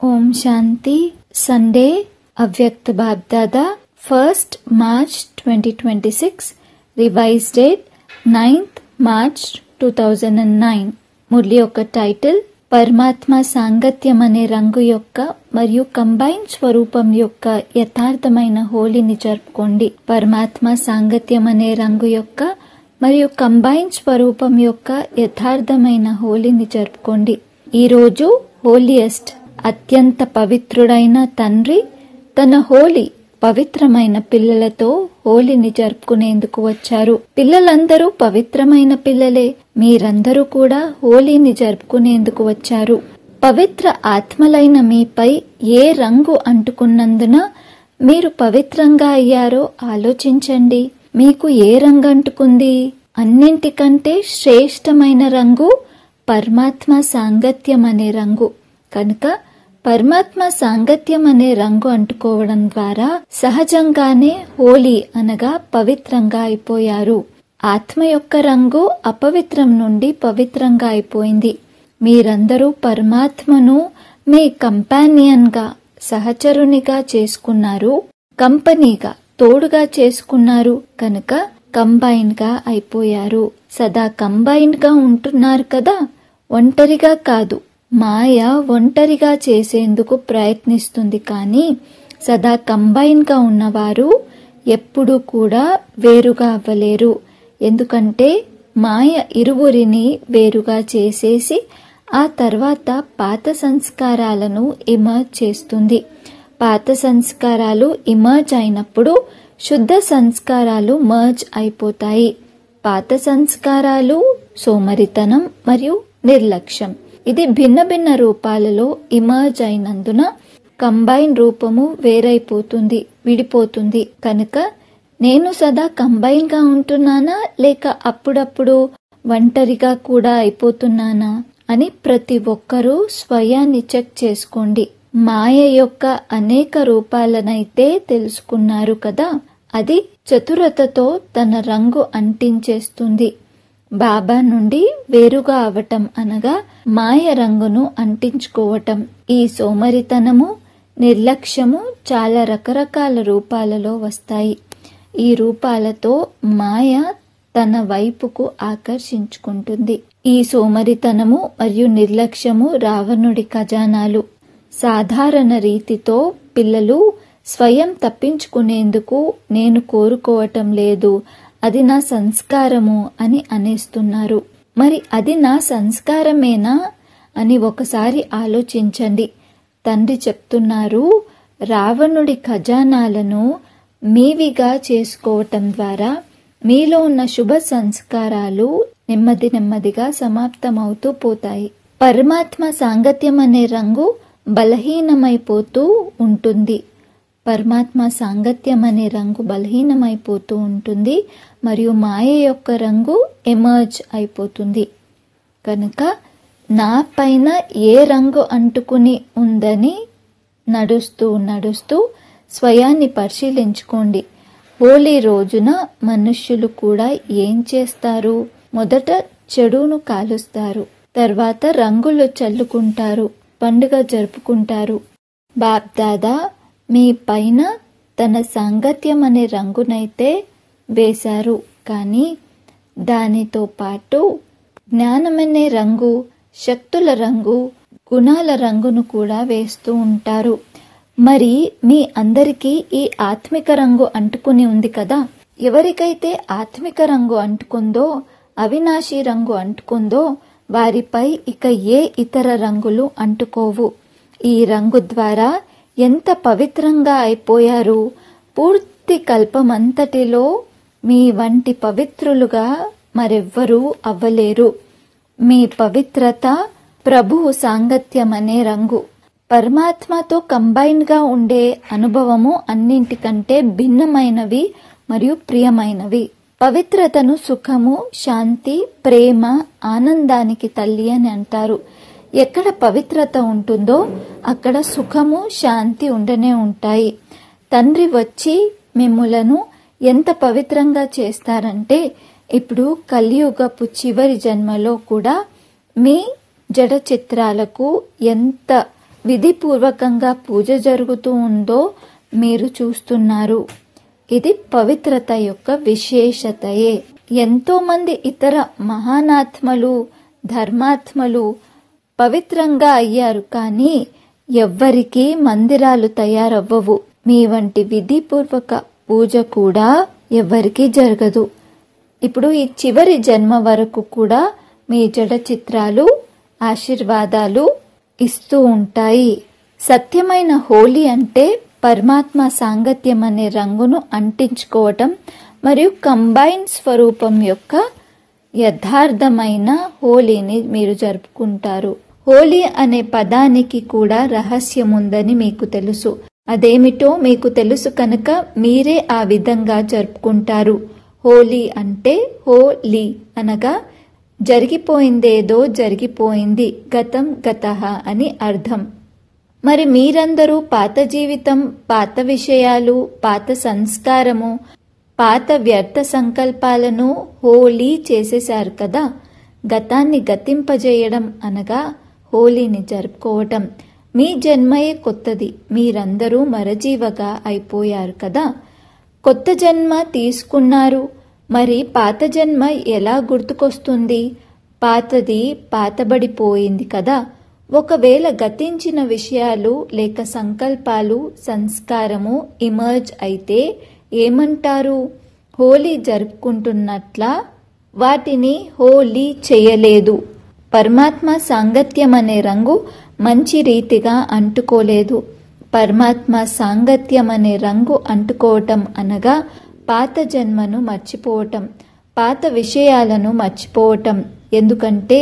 Om Shanti Sunday Avyakt BapDada first March twenty twenty six revise date ninth March two thousand and nine Murli యొక్క title పరమాత్మ సాంగత్యం అనే రంగు యొక్క మరియు కంబైన్ స్వరూపం యొక్క యథార్థమైన హోలీని జరుపుకోండి పరమాత్మ సాంగత్యం అనే రంగు యొక్క మరియు కంబైన్ స్వరూపం యొక్క యథార్థమైన హోలీని జరుపుకోండి ఈరోజు హోలియస్ట్ అత్యంత పవిత్రుడైన తండ్రి తన హోలీ పవిత్రమైన పిల్లలతో హోలీని జరుపుకునేందుకు వచ్చారు పిల్లలందరూ పవిత్రమైన పిల్లలే మీరందరూ కూడా హోలీని జరుపుకునేందుకు వచ్చారు పవిత్ర ఆత్మలైన మీపై ఏ రంగు అంటుకున్నందున మీరు పవిత్రంగా అయ్యారో ఆలోచించండి మీకు ఏ రంగు అంటుకుంది అన్నింటికంటే శ్రేష్టమైన రంగు పరమాత్మ సాంగత్యం అనే రంగు కనుక పరమాత్మ సాంగత్యం అనే రంగు అంటుకోవడం ద్వారా సహజంగానే హోలీ అనగా పవిత్రంగా అయిపోయారు ఆత్మ యొక్క రంగు అపవిత్రం నుండి పవిత్రంగా అయిపోయింది మీరందరూ పరమాత్మను మీ కంపానియన్ గా సహచరునిగా చేసుకున్నారు కంపెనీగా తోడుగా చేసుకున్నారు కనుక కంబైన్ గా అయిపోయారు సదా కంబైన్ గా ఉంటున్నారు కదా ఒంటరిగా కాదు మాయ ఒంటరిగా చేసేందుకు ప్రయత్నిస్తుంది కానీ సదా కంబైన్ గా ఉన్నవారు ఎప్పుడూ కూడా వేరుగా అవ్వలేరు ఎందుకంటే మాయ ఇరువురిని వేరుగా చేసేసి ఆ తర్వాత పాత సంస్కారాలను ఇమర్జ్ చేస్తుంది పాత సంస్కారాలు ఇమర్జ్ అయినప్పుడు శుద్ధ సంస్కారాలు మర్జ్ అయిపోతాయి పాత సంస్కారాలు సోమరితనం మరియు నిర్లక్ష్యం ఇది భిన్న భిన్న రూపాలలో ఇమర్జ్ అయినందున కంబైన్ రూపము వేరైపోతుంది విడిపోతుంది కనుక నేను సదా కంబైన్ గా ఉంటున్నానా లేక అప్పుడప్పుడు ఒంటరిగా కూడా అయిపోతున్నానా అని ప్రతి ఒక్కరూ స్వయాన్ని చెక్ చేసుకోండి మాయ యొక్క అనేక రూపాలనైతే తెలుసుకున్నారు కదా అది చతురతతో తన రంగు అంటించేస్తుంది బాబా నుండి వేరుగా అవటం అనగా మాయ రంగును అంటించుకోవటం ఈ సోమరితనము నిర్లక్ష్యము చాలా రకరకాల రూపాలలో వస్తాయి ఈ రూపాలతో మాయ తన వైపుకు ఆకర్షించుకుంటుంది ఈ సోమరితనము మరియు నిర్లక్ష్యము రావణుడి ఖజానాలు సాధారణ రీతితో పిల్లలు స్వయం తప్పించుకునేందుకు నేను కోరుకోవటం లేదు అది నా సంస్కారము అని అనేస్తున్నారు మరి అది నా సంస్కారమేనా అని ఒకసారి ఆలోచించండి తండ్రి చెప్తున్నారు రావణుడి ఖజానాలను మీవిగా చేసుకోవటం ద్వారా మీలో ఉన్న శుభ సంస్కారాలు నెమ్మది నెమ్మదిగా సమాప్తమవుతూ పోతాయి పరమాత్మ సాంగత్యం అనే రంగు బలహీనమైపోతూ ఉంటుంది పరమాత్మ సాంగత్యం అనే రంగు బలహీనమైపోతూ ఉంటుంది మరియు మాయ యొక్క రంగు ఎమర్జ్ అయిపోతుంది కనుక నా పైన ఏ రంగు అంటుకుని ఉందని నడుస్తూ నడుస్తూ స్వయాన్ని పరిశీలించుకోండి హోలీ రోజున మనుష్యులు కూడా ఏం చేస్తారు మొదట చెడును కాలుస్తారు తర్వాత రంగులు చల్లుకుంటారు పండుగ జరుపుకుంటారు బాబ్దాదా మీ పైన తన సాంగత్యం అనే రంగునైతే వేశారు కానీ దానితో పాటు జ్ఞానమనే రంగు శక్తుల రంగు గుణాల రంగును కూడా వేస్తూ ఉంటారు మరి మీ అందరికీ ఈ ఆత్మిక రంగు అంటుకుని ఉంది కదా ఎవరికైతే ఆత్మిక రంగు అంటుకుందో అవినాశి రంగు అంటుకుందో వారిపై ఇక ఏ ఇతర రంగులు అంటుకోవు ఈ రంగు ద్వారా ఎంత పవిత్రంగా అయిపోయారు పూర్తి కల్పమంతటిలో మీ వంటి పవిత్రులుగా మరెవ్వరూ అవ్వలేరు మీ పవిత్రత ప్రభువు సాంగత్యం అనే రంగు పరమాత్మతో కంబైన్ గా ఉండే అనుభవము అన్నింటికంటే భిన్నమైనవి మరియు ప్రియమైనవి పవిత్రతను సుఖము శాంతి ప్రేమ ఆనందానికి తల్లి అని అంటారు ఎక్కడ పవిత్రత ఉంటుందో అక్కడ సుఖము శాంతి ఉండనే ఉంటాయి తండ్రి వచ్చి మిమ్ములను ఎంత పవిత్రంగా చేస్తారంటే ఇప్పుడు కలియుగపు చివరి జన్మలో కూడా మీ జడ చిత్రాలకు ఎంత విధిపూర్వకంగా పూజ జరుగుతూ ఉందో మీరు చూస్తున్నారు ఇది పవిత్రత యొక్క విశేషతయే ఎంతో మంది ఇతర మహానాత్మలు ధర్మాత్మలు పవిత్రంగా అయ్యారు కానీ ఎవ్వరికీ మందిరాలు తయారవ్వవు మీ వంటి విధిపూర్వక పూజ కూడా ఎవ్వరికీ జరగదు ఇప్పుడు ఈ చివరి జన్మ వరకు కూడా మీ జడ చిత్రాలు ఆశీర్వాదాలు ఇస్తూ ఉంటాయి సత్యమైన హోలీ అంటే పరమాత్మ సాంగత్యం అనే రంగును అంటించుకోవటం మరియు కంబైన్ స్వరూపం యొక్క యథార్థమైన హోలీని మీరు జరుపుకుంటారు హోలీ అనే పదానికి కూడా రహస్యం ఉందని మీకు తెలుసు అదేమిటో మీకు తెలుసు కనుక మీరే ఆ విధంగా జరుపుకుంటారు హోలీ అంటే హోలీ అనగా జరిగిపోయిందేదో జరిగిపోయింది గతం గతః అని అర్థం మరి మీరందరూ పాత జీవితం పాత విషయాలు పాత సంస్కారము పాత వ్యర్థ సంకల్పాలను హోలీ చేసేశారు కదా గతాన్ని గతింపజేయడం అనగా హోలీని జరుపుకోవటం మీ జన్మయే కొత్తది మీరందరూ మరజీవగా అయిపోయారు కదా కొత్త జన్మ తీసుకున్నారు మరి పాత జన్మ ఎలా గుర్తుకొస్తుంది పాతది పాతబడిపోయింది కదా ఒకవేళ గతించిన విషయాలు లేక సంకల్పాలు సంస్కారము ఇమర్జ్ అయితే ఏమంటారు హోలీ జరుపుకుంటున్నట్లా వాటిని హోలీ చేయలేదు పరమాత్మ సాంగత్యం అనే రంగు మంచి రీతిగా అంటుకోలేదు పరమాత్మ సాంగత్యం అనే రంగు అంటుకోవటం అనగా పాత జన్మను మర్చిపోవటం పాత విషయాలను మర్చిపోవటం ఎందుకంటే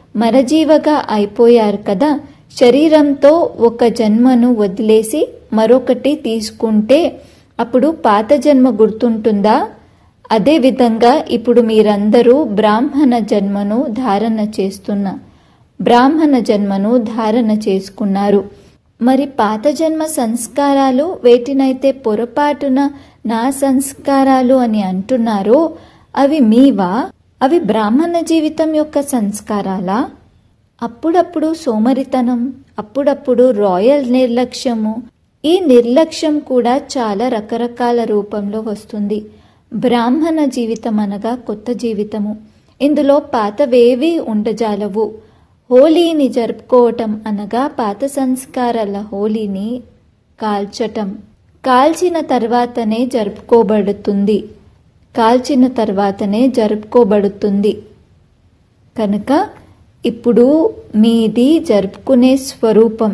మరజీవగా అయిపోయారు కదా శరీరంతో ఒక జన్మను వదిలేసి మరొకటి తీసుకుంటే అప్పుడు పాత జన్మ గుర్తుంటుందా అదేవిధంగా ఇప్పుడు మీరందరూ బ్రాహ్మణ జన్మను ధారణ చేస్తున్న బ్రాహ్మణ జన్మను ధారణ చేసుకున్నారు మరి పాత జన్మ సంస్కారాలు వేటినైతే పొరపాటున నా సంస్కారాలు అని అంటున్నారో అవి మీవా అవి బ్రాహ్మణ జీవితం యొక్క సంస్కారాలా అప్పుడప్పుడు సోమరితనం అప్పుడప్పుడు రాయల్ నిర్లక్ష్యము ఈ నిర్లక్ష్యం కూడా చాలా రకరకాల రూపంలో వస్తుంది బ్రాహ్మణ జీవితం అనగా కొత్త జీవితము ఇందులో పాతవేవీ ఉండజాలవు హోలీని జరుపుకోవటం అనగా పాత సంస్కారాల హోలీని కాల్చటం కాల్చిన తర్వాతనే జరుపుకోబడుతుంది కాల్చిన తర్వాతనే జరుపుకోబడుతుంది కనుక ఇప్పుడు మీది జరుపుకునే స్వరూపం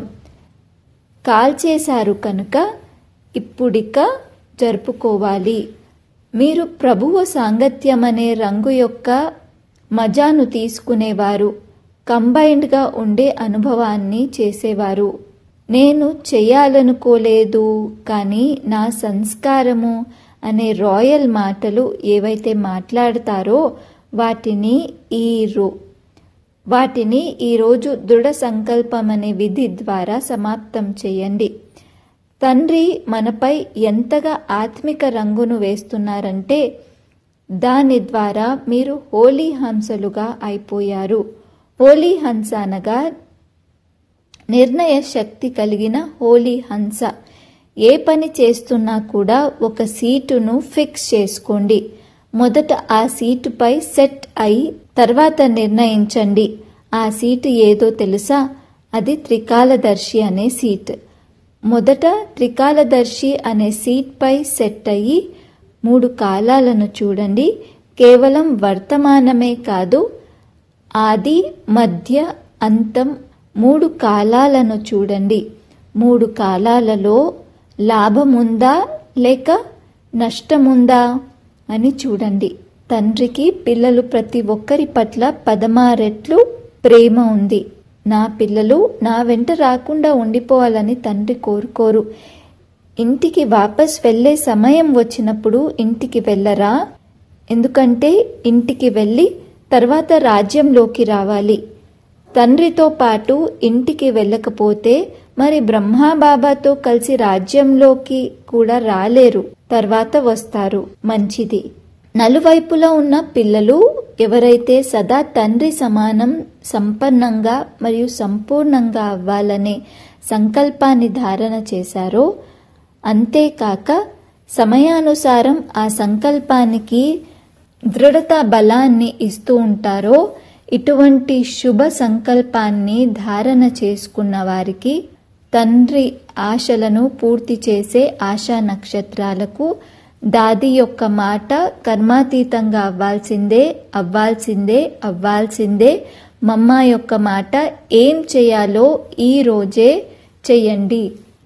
కాల్చేశారు కనుక ఇప్పుడిక జరుపుకోవాలి మీరు ప్రభువు సాంగత్యం అనే రంగు యొక్క మజాను తీసుకునేవారు కంబైన్డ్గా ఉండే అనుభవాన్ని చేసేవారు నేను చేయాలనుకోలేదు కానీ నా సంస్కారము అనే రాయల్ మాటలు ఏవైతే మాట్లాడతారో వాటిని ఈ రో వాటిని ఈరోజు దృఢ సంకల్పం అనే విధి ద్వారా సమాప్తం చేయండి తండ్రి మనపై ఎంతగా ఆత్మిక రంగును వేస్తున్నారంటే దాని ద్వారా మీరు హోలీ హంసలుగా అయిపోయారు హోలీ హంస అనగా నిర్ణయ శక్తి కలిగిన హోలీ హంస ఏ పని చేస్తున్నా కూడా ఒక సీటును ఫిక్స్ చేసుకోండి మొదట ఆ సీటుపై సెట్ అయి తర్వాత నిర్ణయించండి ఆ సీటు ఏదో తెలుసా అది త్రికాలదర్శి అనే సీట్ మొదట త్రికాలదర్శి అనే సీట్పై సెట్ అయ్యి మూడు కాలాలను చూడండి కేవలం వర్తమానమే కాదు ఆది మధ్య అంతం మూడు కాలాలను చూడండి మూడు కాలాలలో లాభముందా లేక నష్టముందా అని చూడండి తండ్రికి పిల్లలు ప్రతి ఒక్కరి పట్ల పదమారెట్లు ప్రేమ ఉంది నా పిల్లలు నా వెంట రాకుండా ఉండిపోవాలని తండ్రి కోరుకోరు ఇంటికి వాపస్ వెళ్ళే సమయం వచ్చినప్పుడు ఇంటికి వెళ్ళరా ఎందుకంటే ఇంటికి వెళ్ళి తర్వాత రాజ్యంలోకి రావాలి తండ్రితో పాటు ఇంటికి వెళ్ళకపోతే మరి బ్రహ్మా బాబాతో కలిసి రాజ్యంలోకి కూడా రాలేరు తర్వాత వస్తారు మంచిది నలువైపులా ఉన్న పిల్లలు ఎవరైతే సదా తండ్రి సమానం సంపన్నంగా మరియు సంపూర్ణంగా అవ్వాలనే సంకల్పాన్ని ధారణ చేశారో అంతేకాక సమయానుసారం ఆ సంకల్పానికి దృఢత బలాన్ని ఇస్తూ ఉంటారో ఇటువంటి శుభ సంకల్పాన్ని ధారణ చేసుకున్న వారికి తండ్రి ఆశలను పూర్తి చేసే ఆశా నక్షత్రాలకు దాది యొక్క మాట కర్మాతీతంగా అవ్వాల్సిందే అవ్వాల్సిందే అవ్వాల్సిందే మమ్మ యొక్క మాట ఏం చేయాలో ఈ రోజే చెయ్యండి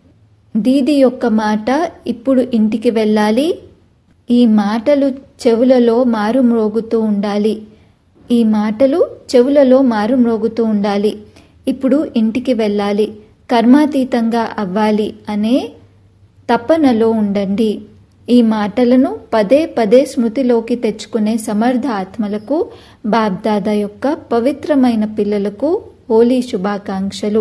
దీది యొక్క మాట ఇప్పుడు ఇంటికి వెళ్ళాలి ఈ మాటలు చెవులలో మారుమ్రోగుతూ ఉండాలి ఈ మాటలు చెవులలో మారుమ్రోగుతూ ఉండాలి ఇప్పుడు ఇంటికి వెళ్ళాలి కర్మాతీతంగా అవ్వాలి అనే తపనలో ఉండండి ఈ మాటలను పదే పదే స్మృతిలోకి తెచ్చుకునే సమర్థ ఆత్మలకు బాబ్దాదా యొక్క పవిత్రమైన పిల్లలకు హోలీ శుభాకాంక్షలు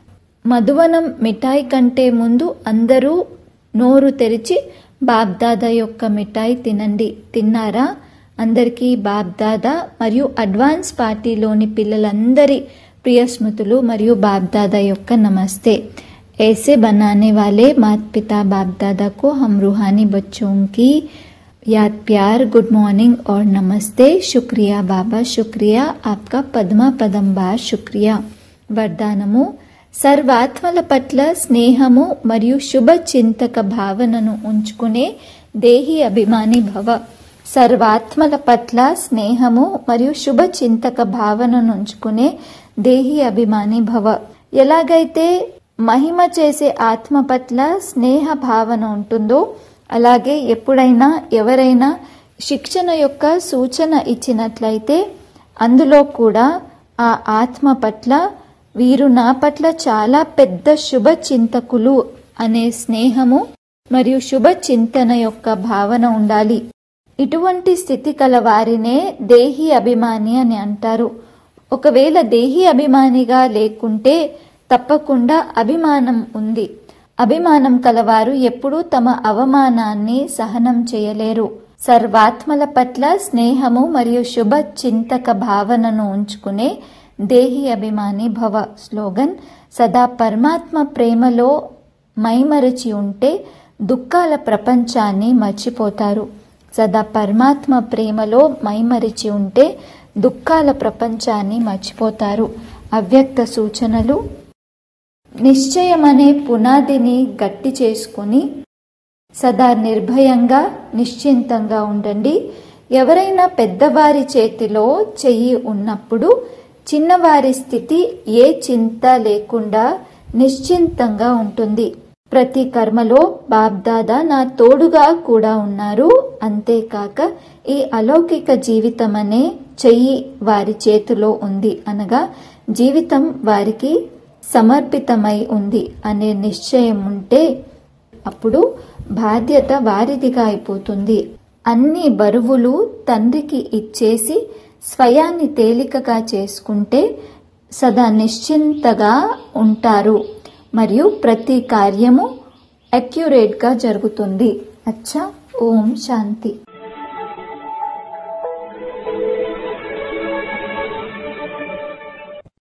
మధువనం మిఠాయి కంటే ముందు అందరూ నోరు తెరిచి బాబ్దాదా యొక్క మిఠాయి తినండి తిన్నారా అందరికీ బాబ్దాదా మరియు అడ్వాన్స్ పార్టీలోని పిల్లలందరి ప్రియ స్మృతులు మరియు బాబ్దాదా యొక్క నమస్తే ऐसे बनाने वाले माता पिता बाप दादा को हम रूहानी बच्चों की याद प्यार गुड मॉर्निंग और नमस्ते शुक्रिया बाबा शुक्रिया आपका పద్మా పదం బార్ శుక్రియా వరదానము సర్వాత్మల పట్ల స్నేహము మరియు శుభ చింతక భావనను ఉంచుకునే దేహి అభిమాని భవ సర్వాత్మల పట్ల స్నేహము మరియు శుభ చింతక భావనను ఉంచుకునే దేహి అభిమాని భవ ఎలాగైతే మహిమ చేసే ఆత్మ పట్ల స్నేహ భావన ఉంటుందో అలాగే ఎప్పుడైనా ఎవరైనా శిక్షణ యొక్క సూచన ఇచ్చినట్లయితే అందులో కూడా ఆ ఆత్మ పట్ల వీరు నా పట్ల చాలా పెద్ద శుభ చింతకులు అనే స్నేహము మరియు శుభ చింతన యొక్క భావన ఉండాలి ఇటువంటి స్థితి కల వారినే దేహి అభిమాని అని అంటారు ఒకవేళ దేహి అభిమానిగా లేకుంటే తప్పకుండా అభిమానం ఉంది అభిమానం కలవారు ఎప్పుడూ తమ అవమానాన్ని సహనం చేయలేరు సర్వాత్మల పట్ల స్నేహము మరియు శుభ చింతక భావనను ఉంచుకునే దేహి అభిమాని భవ స్లోగన్ సదా పరమాత్మ ప్రేమలో మైమరచి ఉంటే దుఃఖాల ప్రపంచాన్ని మర్చిపోతారు సదా పరమాత్మ ప్రేమలో మైమరిచి ఉంటే దుఃఖాల ప్రపంచాన్ని మర్చిపోతారు అవ్యక్త సూచనలు నిశ్చయమనే పునాదిని గట్టి చేసుకుని సదా నిర్భయంగా నిశ్చింతంగా ఉండండి ఎవరైనా పెద్దవారి చేతిలో చెయ్యి ఉన్నప్పుడు చిన్నవారి స్థితి ఏ చింత లేకుండా నిశ్చింతంగా ఉంటుంది ప్రతి కర్మలో బాబ్దాదా నా తోడుగా కూడా ఉన్నారు అంతేకాక ఈ అలౌకిక జీవితం అనే చెయ్యి వారి చేతిలో ఉంది అనగా జీవితం వారికి సమర్పితమై ఉంది అనే నిశ్చయం ఉంటే అప్పుడు బాధ్యత వారిదిగా అయిపోతుంది అన్ని బరువులు తండ్రికి ఇచ్చేసి స్వయాన్ని తేలికగా చేసుకుంటే సదా నిశ్చింతగా ఉంటారు మరియు ప్రతి కార్యము అక్యురేట్గా జరుగుతుంది అచ్చా ఓం శాంతి